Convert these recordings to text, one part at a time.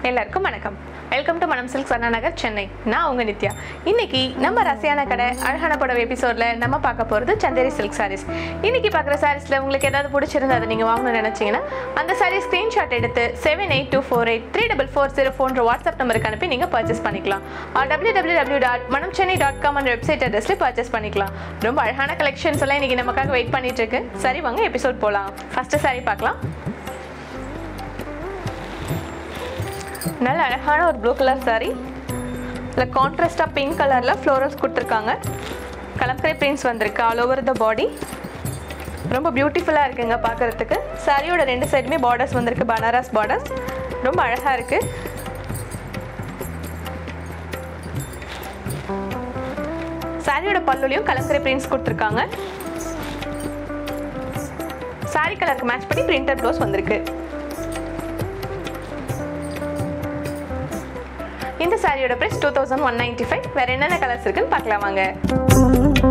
எல்லாருக்கும் வணக்கம் welcome to Manam silk சன்னா நகர் சென்னை நான் உங்க நித்யா இன்னைக்கு நம்ம ரசியான கடை அழகான புடவை எபிசோட்ல நம்ம பார்க்க போறது சந்தேரி சில்க் சாரீஸ் இன்னைக்கு பார்க்குற சாரீஸ்ல உங்களுக்கு ஏதாவது பிடிச்சிருந்தா அதை நீங்க வாங்கணும்னு நினைச்சீங்கன்னா அந்த சாரீ ஸ்கிரீன்ஷாட் எடுத்து seven eight two four eight three double four zero ஃபோன்ற வாட்ஸ்அப் நம்பருக்கு அனுப்பி நீங்க பர்ச்சேஸ் பண்ணிக்கலாம் W W W dot Manam Chennai dot com என்ற வெப்சைட் அட்ரஸ்ல பர்ச்சேஸ் பண்ணிக்கலாம் ரொம்ப அழகான கலெக்ஷன்ஸ் எல்லாம் இன்னைக்கு நமக்காக வெயிட் பண்ணிட்டு இருக்கு சரி வாங்க எபிசோட் போலாம் ஃபர்ஸ்ட் சாரி பார்க்கலாம் நல்ல அழகான ஒரு ப்ளூ கலர் saree இதில் கான்ட்ராஸ்டாக பிங்க் கலரில் ஃப்ளோரல்ஸ் கொடுத்துருக்காங்க கலம்கரை பிரிண்ட்ஸ் வந்திருக்கு ஆல் ஓவர் த பாடி ரொம்ப பியூட்டிஃபுல்லாக இருக்குங்க பார்க்குறதுக்கு சாரியோட ரெண்டு சைடுமே பார்டர்ஸ் வந்திருக்கு பனாரஸ் பார்டர்ஸ் ரொம்ப அழகாக இருக்குது சாரியோட பல்லுலையும் கலம்கரை பிரிண்ட்ஸ் கொடுத்துருக்காங்க சாரி கலருக்கு மேட்ச் பண்ணி பிரிண்டட் ப்ளவுஸ் வந்திருக்கு இந்த சாரியோட price two thousand one ninety five வேற என்னென்ன கலர்ஸ் இருக்குன்னு பார்க்கலாம் வாங்க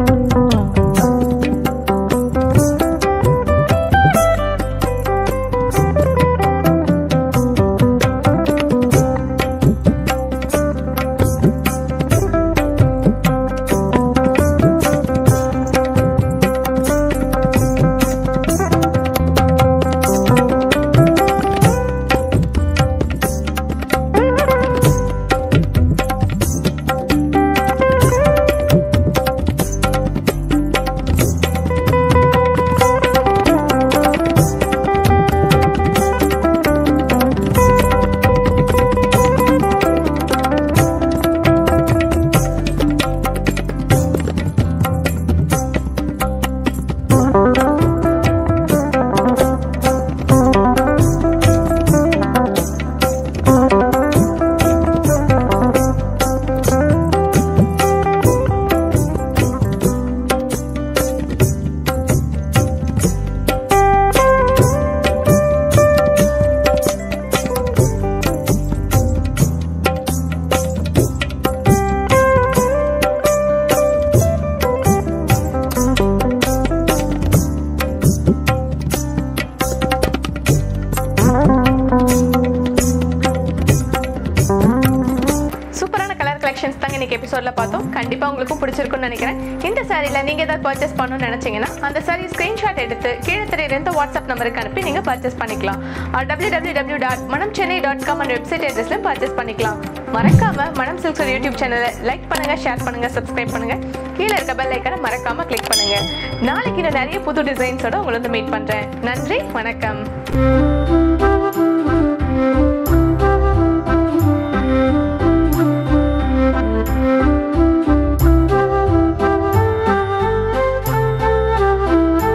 சூப்பரான கலர் கலெக்ஷன்ஸ் தாங்க இன்னைக்கு எபிசோட்ல பார்த்தோம் கண்டிப்பா உங்களுக்கும் பிடிச்சிருக்கும்னு நினைக்கிறேன் இந்த சாரியில நீங்க ஏதாவது பர்ச்சேஸ் பண்ணணும்னு நினைச்சீங்கன்னா அந்த சாரி ஸ்கிரீன்ஷாட் எடுத்து கீழே தெரியற இந்த வாட்ஸ்அப் நம்பருக்கு அனுப்பி நீங்க பர்ச்சேஸ் பண்ணிக்கலாம் W W W dot Manam Chennai dot com என்ற வெப்சைட் அட்ரஸ்ல பர்ச்சேஸ் பண்ணிக்கலாம் மறக்காம மனம் சில்க்ஸ் யூடியூப் சேனலை லைக் பண்ணுங்க ஷேர் பண்ணுங்க சப்ஸ்கிரைப் பண்ணுங்க கீழே இருக்க பெல் ஐக்கனை மறக்காம கிளிக் பண்ணுங்க நாளைக்கு நான் நிறைய புது டிசைன்ஸோட உங்களை வந்து மீட் பண்றேன் நன்றி வணக்கம்